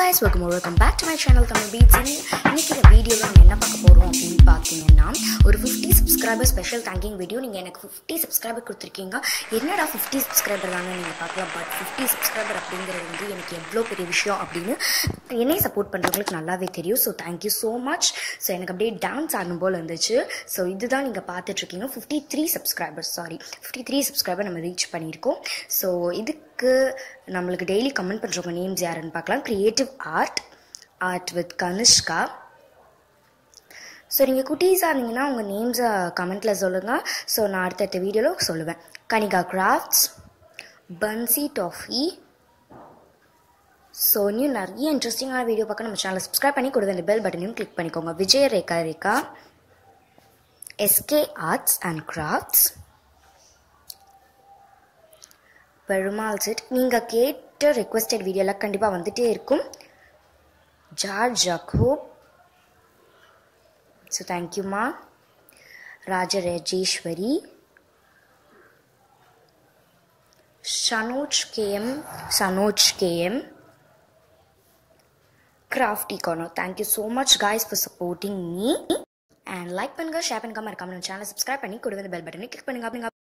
guys welcome or welcome back to my channel Tamil beats இன்னைக்கு இந்த வீடியோவில் நம்ம என்ன பார்க்க போகிறோம் அப்படின்னு பார்த்தீங்கன்னா ஒரு fifty subscriber special thanking video நீங்கள் எனக்கு ஃபிஃப்டி சப்ஸ்கிரைபர் கொடுத்துருக்கீங்க என்னடா ஃபிஃப்டி சப்ஸ்கிரைபர் தானே நீங்கள் பார்க்கலாம் பட் ஃபிஃப்டி சப்ஸ்கிரைபர் அப்படிங்கிறது வந்து எனக்கு எவ்வளோ பெரிய விஷயம் அப்படின்னு என்னை சப்போர்ட் பண்ணுறவங்களுக்கு நல்லாவே தெரியும் so thank you so much so எனக்கு அப்படியே டான்ஸ் ஆடணும் போல் இருந்துச்சு ஸோ இதுதான் நீங்கள் பார்த்துட்ருக்கீங்க fifty three subscriber sorry fifty three subscriber நம்ம ரீச் பண்ணியிருக்கோம் ஸோ இதுக்கு நம்மளுக்கு டெய்லி கமெண்ட் பண்ணுறவங்க நேம்ஸ் யாருன்னு பார்க்கலாம் creative art art with Kanishka so நீங்கள் குட்டீஸாக இருந்தீங்கன்னா உங்கள் நேம்ஸை கமெண்ட்டில் சொல்லுங்கள் ஸோ நான் அடுத்தடுத்த வீடியோவில் சொல்லுவேன் கனிகா கிராஃப்ட்ஸ் பன்சி டாஃபி ஸோ இன்னும் நிறைய இன்ட்ரெஸ்டிங்கான வீடியோ பார்க்க நம்ம சேனலை சப்ஸ்கிரைப் பண்ணி கொடுங்க இந்த பெல் பட்டனையும் கிளிக் பண்ணிக்கோங்க Vijaya Rekha Rekha SK arts and crafts Perumal set நீங்கள் கேட்ட ரெக்வஸ்டட் வீடியோலாம் கண்டிப்பாக வந்துகிட்டே இருக்கும் ஜார்ஜ் ஜாக்கோப் ஸோ தேங்க்யூம்மா Rajarajeshwari Sanoj KM Sanoj KM crafty corner thank you so much guys for supporting me and like பண்ணுங்கள் ஷேர் பண்ணுங்க மறக்காம நம்ம சேனலை சப்ஸ்கிரைப் பண்ணி கொடுங்க பெல் பட்டனை கிளிக் பண்ணுங்க அப்படிங்க